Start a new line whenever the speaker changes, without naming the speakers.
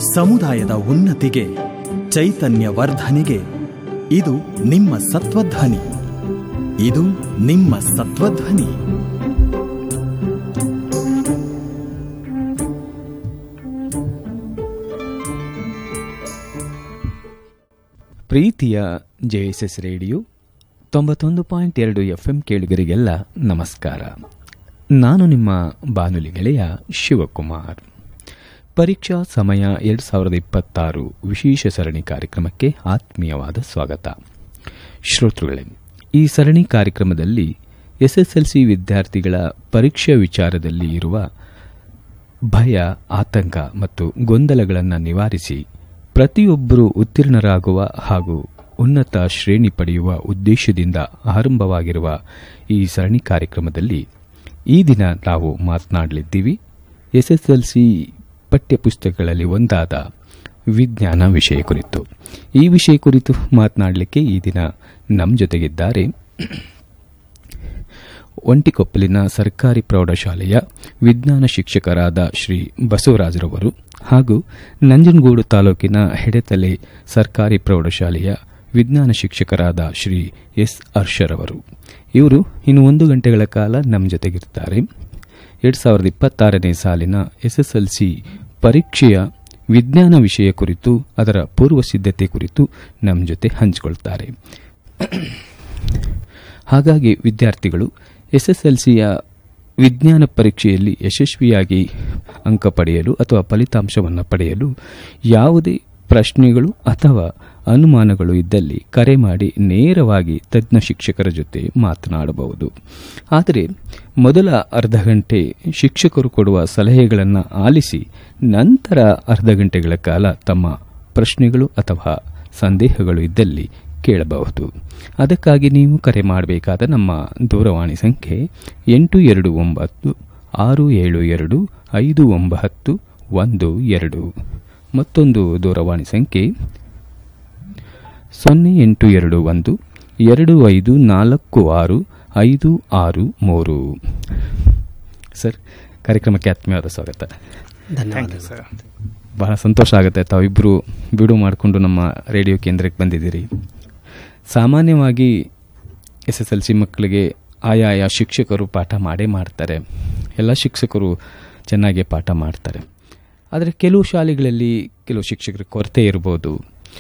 ಸಮುದಾಯದ ಉನ್ನತಿಗೆ ಚೈತನ್ಯ ವರ್ಧನೆಗೆ ಇದು ನಿಮ್ಮ ಸತ್ವಧ್ವನಿ ಇದು ನಿಮ್ಮ ಸತ್ವಧ್ವನಿ
ಪ್ರೀತಿಯ ಜೆ ಎಸ್ ಎಸ್ ರೇಡಿಯೋ ತೊಂಬತ್ತೊಂದು ಪಾಯಿಂಟ್ ಎರಡು ಎಫ್ ಎಂ ಕೇಳುಗರಿಗೆಲ್ಲ ನಮಸ್ಕಾರ ನಾನು ನಿಮ್ಮ ಬಾನುಲಿ ಗೆಳೆಯ ಶಿವಕುಮಾರ್ ಪರೀಕ್ಷಾ ಸಮಯ ಎರಡು ಸಾವಿರದ ಇಪ್ಪತ್ತಾರು ವಿಶೇಷ ಸರಣಿ ಕಾರ್ಯಕ್ರಮಕ್ಕೆ ಆತ್ಮೀಯವಾದ ಸ್ವಾಗತ ಶ್ರೋತೃಗಳೇ ಈ ಸರಣಿ ಕಾರ್ಯಕ್ರಮದಲ್ಲಿ ಎಸ್ಎಸ್ಎಲ್ಸಿ ವಿದ್ಯಾರ್ಥಿಗಳ ಪರೀಕ್ಷಾ ವಿಚಾರದಲ್ಲಿ ಇರುವ ಭಯ ಆತಂಕ ಮತ್ತು ಗೊಂದಲಗಳನ್ನು ನಿವಾರಿಸಿ ಪ್ರತಿಯೊಬ್ಬರೂ ಉತ್ತೀರ್ಣರಾಗುವ ಹಾಗೂ ಉನ್ನತ ಶ್ರೇಣಿ ಪಡೆಯುವ ಉದ್ದೇಶದಿಂದ ಆರಂಭವಾಗಿರುವ ಈ ಸರಣಿ ಕಾರ್ಯಕ್ರಮದಲ್ಲಿ ಈ ದಿನ ನಾವು ಮಾತನಾಡಲಿದ್ದೀವಿ ಎಸ್ಎಸ್ಎಲ್ಸಿ ಪಠ್ಯಪುಸ್ತಕಗಳಲ್ಲಿ ಒಂದಾದ ವಿಜ್ಞಾನ ವಿಷಯ ಕುರಿತು ಈ ವಿಷಯ ಕುರಿತು ಮಾತನಾಡಲಿಕ್ಕೆ ಈ ದಿನ ನಮ್ಮ ಜೊತೆಗಿದ್ದಾರೆ ಒಂಟಿಕೊಪ್ಪಲಿನ ಸರ್ಕಾರಿ ಪ್ರೌಢಶಾಲೆಯ ವಿಜ್ಞಾನ ಶಿಕ್ಷಕರಾದ ಶ್ರೀ ಬಸವರಾಜರವರು ಹಾಗೂ ನಂಜನಗೂಡು ತಾಲೂಕಿನ ಹೆಡೆತಲೆ ಸರ್ಕಾರಿ ಪ್ರೌಢಶಾಲೆಯ ವಿಜ್ಞಾನ ಶಿಕ್ಷಕರಾದ ಶ್ರೀ ಎಸ್ ಹರ್ಷರವರು ಇವರು ಇನ್ನು ಒಂದು ಗಂಟೆಗಳ ಕಾಲ ನಮ್ಮ ಜೊತೆಗಿರ್ತಾರೆ ಎರಡು ಸಾವಿರದ ಇಪ್ಪತ್ತಾರನೇ ಸಾಲಿನ ಎಸ್ಎಸ್ಎಲ್ಸಿ ಪರೀಕ್ಷೆಯ ವಿಜ್ಞಾನ ವಿಷಯ ಕುರಿತು ಅದರ ಪೂರ್ವ ಸಿದ್ಧತೆ ಕುರಿತು ನಮ್ಮ ಜೊತೆ ಹಂಚಿಕೊಳ್ತಾರೆ ಹಾಗಾಗಿ ವಿದ್ಯಾರ್ಥಿಗಳು ಎಸ್ಎಸ್ಎಲ್ಸಿಯ ವಿಜ್ಞಾನ ಪರೀಕ್ಷೆಯಲ್ಲಿ ಯಶಸ್ವಿಯಾಗಿ ಅಂಕ ಪಡೆಯಲು ಅಥವಾ ಫಲಿತಾಂಶವನ್ನು ಪಡೆಯಲು ಯಾವುದೇ ಪ್ರಶ್ನೆಗಳು ಅಥವಾ ಅನುಮಾನಗಳು ಇದ್ದಲ್ಲಿ ಕರೆ ಮಾಡಿ ನೇರವಾಗಿ ತಜ್ಞ ಶಿಕ್ಷಕರ ಜೊತೆ ಮಾತನಾಡಬಹುದು ಆದರೆ ಮೊದಲ ಅರ್ಧ ಗಂಟೆ ಶಿಕ್ಷಕರು ಕೊಡುವ ಸಲಹೆಗಳನ್ನು ಆಲಿಸಿ ನಂತರ ಅರ್ಧ ಗಂಟೆಗಳ ಕಾಲ ತಮ್ಮ ಪ್ರಶ್ನೆಗಳು ಅಥವಾ ಸಂದೇಹಗಳು ಇದ್ದಲ್ಲಿ ಕೇಳಬಹುದು ಅದಕ್ಕಾಗಿ ನೀವು ಕರೆ ಮಾಡಬೇಕಾದ ನಮ್ಮ ದೂರವಾಣಿ ಸಂಖ್ಯೆ ಎಂಟು ಎರಡು ಒಂಬತ್ತು ಆರು ಏಳು ಎರಡು ಐದು ಒಂಬತ್ತು ಒಂದು ಎರಡು ಮತ್ತೊಂದು ದೂರವಾಣಿ ಸಂಖ್ಯೆ ಸೊನ್ನೆ ಎಂಟು ಎರಡು ಒಂದು ಎರಡು ಐದು ನಾಲ್ಕು ಆರು ಐದು ಆರು ಮೂರು ಸರ್ ಕಾರ್ಯಕ್ರಮಕ್ಕೆ ಆತ್ಮೀಯವಾದ ಸ್ವಾಗತ
ಧನ್ಯವಾದ
ಬಹಳ ಸಂತೋಷ ಆಗುತ್ತೆ ತಾವಿಬ್ಬರು ಬಿಡು ಮಾಡಿಕೊಂಡು ನಮ್ಮ ರೇಡಿಯೋ ಕೇಂದ್ರಕ್ಕೆ ಬಂದಿದ್ದೀರಿ ಸಾಮಾನ್ಯವಾಗಿ ಎಸ್ ಎಸ್ ಎಲ್ ಸಿ ಮಕ್ಕಳಿಗೆ ಆಯಾಯ ಶಿಕ್ಷಕರು ಪಾಠ ಮಾಡೇ ಮಾಡ್ತಾರೆ ಎಲ್ಲ ಶಿಕ್ಷಕರು ಚೆನ್ನಾಗಿ ಪಾಠ ಮಾಡ್ತಾರೆ ಆದರೆ ಕೆಲವು ಶಾಲೆಗಳಲ್ಲಿ ಕೆಲವು ಶಿಕ್ಷಕರ ಕೊರತೆ ಇರ್ಬೋದು